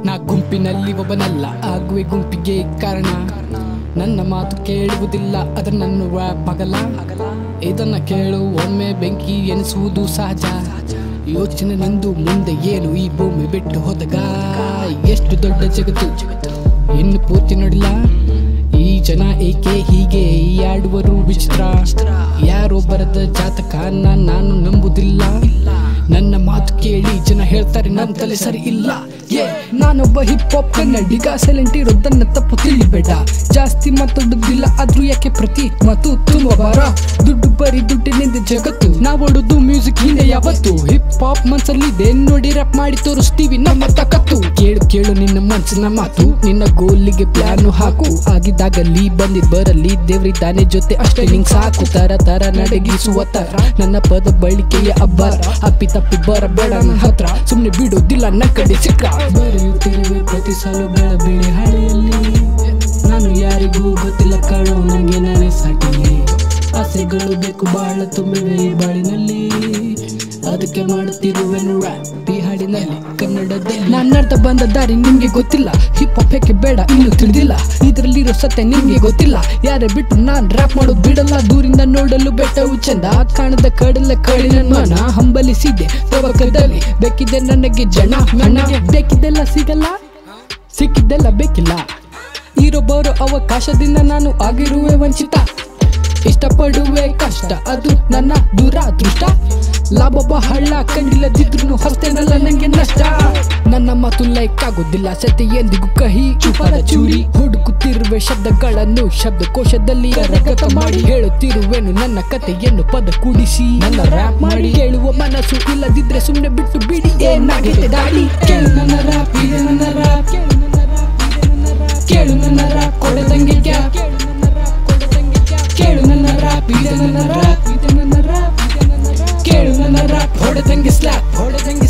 ನಾ ಗುಂಪಿನಲ್ಲಿ ಒಬ್ಬನಲ್ಲ ಆಗುವೆ ಗುಂಪಿಗೆ ಕಾರಣ ನನ್ನ ಮಾತು ಕೇಳುವುದಿಲ್ಲ ಅದರ ನನ್ನ rap ಆಗಲ್ಲ ಇದನ್ನ ಕೇಳು ಒಮ್ಮೆ ಬೆಂಕಿ ಎನಿಸುವುದು ಸಹಜ ಯೋಚನೆ ನಂದು ಮುಂದೆ ಏನು ಈ ಭೂಮಿ ಬಿಟ್ಟು ಹೋದಾಗ ಎಷ್ಟು ದೊಡ್ಡ ಜಗತ್ತು ಇನ್ನು ಪೂರ್ತಿ ನೋಡಿಲ್ಲ ಈ ಜನ ಏಕೆ ಹೀಗೆ ಆಡುವರು ವಿಚಿತ್ರ ಯಾರೋ ಬರದ ಜಾತಕ ನಾನು ನಂಬುದಿಲ್ಲ ನನ್ನ ಮಾತು ಕೇಳಿ ಜನ ಹೇಳ್ತಾರೆ ನನ್ನ ತಲೆ ಸರಿ ಇಲ್ಲ ಏ ನಾನೊಬ್ಬ ಹಿಪ್ ಹಾಪ್ ಕನ್ನಡಿಗ ಸೈಲೆಂಟ್ ಇರೋದನ್ನ ತಪ್ಪು ತಿಳಿಬೇಡ ಜಾಸ್ತಿ ಮಾತಾಡುದಿಲ್ಲ ಆದ್ರೂ ಯಾಕೆ ಪ್ರತಿ ಮತ್ತು ತುಂಬ ಬಾರ ದುಡ್ಡು ಬರೀ ದುಡ್ಡಿನಿಂದ ಜಗತ್ತು ನಾವೋಡುದು ಮ್ಯೂಸಿಕ್ ಹಿಂದೆ ಯಾವತ್ತು ಹಿಪ್ ಹಾಪ್ ಮನ್ಸಲ್ಲಿದೆ ನೋಡಿ ರ್ಯಾಪ್ ಮಾಡಿ ತೋರಿಸ್ತೀವಿ ನಮ್ಮ ತಕತ್ತು ಕೇಳು ಕೇಳು ನಿನ್ನ ಮನ್ಸಿನ ಮಾತು ನಿನ್ನ ಗೋಲಿಗೆ ಪ್ಲಾನ್ ಹಾಕು ಆಗಿದ್ದಾಗಲಿ ಬಂದಿದ್ ಬರಲಿ ದೇವ್ರಿದ್ದಾನೆ ಜೊತೆ ಅಷ್ಟೇ ನಿಂಗ್ ಸಾಕು ತರ ತರ ನಡಗಿಸುವ ತರ ನನ್ನ ಪದ ಬಳಿಕೆಯ ಅಬ್ಬರ ಅಪ್ಪಿ ತಪ್ಪಿ ಬರಬೇಡ ನನ್ನ ಹತ್ರ ಸುಮ್ನೆ ಬಿಡೋದಿಲ್ಲ ನನ್ನ ಕಡೆ ಸಿಕ್ಕ ಬರೆಯುತ್ತಿರುವೆ ಪ್ರತಿ ಸಲ ಬೆಳಬೀಳಿ ಹಳೆಯಲ್ಲಿ ನಾನು ಯಾರಿಗೂ ಗೊತ್ತಿಲ್ಲ ಕಾಣೋ ನಂಗೆ ನಾನೇ ಸಾಟಿ ಆಸೆಗಳು ಬೇಕು ಬಹಳ ತುಂಬಿವೆ ಈ ಬಾಳಿನಲ್ಲಿ ಅದಕ್ಕೆ ಮಾಡುತ್ತಿರುವೆನು rap ಈ ಹಾಡಿನಲ್ಲಿ ಕನ್ನಡದಲ್ಲಿ ನನ್ನರ್ಥ ಬಂದ ದಾರಿ ನಿಮ್ಗೆ ಗೊತ್ತಿಲ್ಲ ಹಿಪ್ ಹಾಪ್ ಏಕೆ ಬೇಡ ಇನ್ನು ತಿಳಿದಿಲ್ಲ ಇದರಲ್ಲಿರೋ ಸತ್ಯ ನಿಮ್ಗೆ ಗೊತ್ತಿಲ್ಲ ಯಾರೇ ಬಿಟ್ಟು ನಾನ್ ರ್ಯಾಪ್ ಮಾಡೋದು ಬಿಡಲ್ಲ ದೂರಿಂದ ನೋಡಲು ಬೆಟ್ಟವು ಚಂದ ಕಾಣದ ಕಡಲ ಕಳಿನ ಮನ ಹಂಬಲಿಸಿದೆ ತವಕದಲ್ಲಿ ಬೇಕಿದೆ ನನಗೆ ಜನ ನನಗೆ ಬೇಕಿದ್ದೆಲ್ಲ ಸಿಗಲ್ಲ ಸಿಕ್ಕಿದ್ದೆಲ್ಲ ಬೇಕಿಲ್ಲ ಇರೋ ಬರೋ ಅವಕಾಶದಿಂದ ನಾನು ಆಗಿರುವೆ ವಂಚಿತ ಇಷ್ಟಪಡುವೆ ಕಷ್ಟ ಅದು ನನ್ನ ದುರಾದೃಷ್ಟ ಲಾಭ ಬಹಳ ಕಂಡಿಲ್ಲದಿದ್ರು ಹೊಸ್ತೇನಲ್ಲ ನಂಗೆ ನಷ್ಟ ನನ್ನ ಮಾತು ಲೈಕ್ ಆಗೋದಿಲ್ಲ ಸತ್ಯ ಎಂದಿಗೂ ಕಹಿ ಚುಪರ ಚೂರಿ ಹುಡುಕುತ್ತಿರುವೆ ಶಬ್ದಗಳನ್ನು ಶಬ್ದಕೋಶದಲ್ಲಿ ಕರಗತ ಮಾಡಿ ಹೇಳುತ್ತಿರುವೆನು ನನ್ನ ಕಥೆಯನ್ನು ಪದ ಕೂಡಿಸಿ ನನ್ನ ರ್ಯಾಪ್ ಮಾಡಿ ಹೇಳುವ ಮನಸ್ಸು ಇಲ್ಲದಿದ್ರೆ ಸುಮ್ಮನೆ ಬಿಟ್ಟು ಬಿಡಿ ಏನಾಗಿದೆ ದಾಡಿ ಕೇಳು ನನ್ನ ರ್ಯಾಪ್ ಇದೆ ನನ್ನ ರ್ಯಾಪ್ ಕೇಳು ನನ್ನ ರ್ಯಾಪ್ ಕೊಡದಂಗೆ ಕ್ಯಾಪ್ ಕೇಳು ನನ್ನ ರ್ಯಾಪ್ ಇದೆ ನನ್ನ ರ್ಯಾಪ್ ಇದೆ ನನ್ನ ರ್ಯಾಪ್ ಕೇಳು ನನ್ನ ರ್ಯಾಪ್ ಹೊಡೆದಂಗೆ ಸ್ಲ್ಯಾಪ್ ಹೊಡೆದಂಗೆ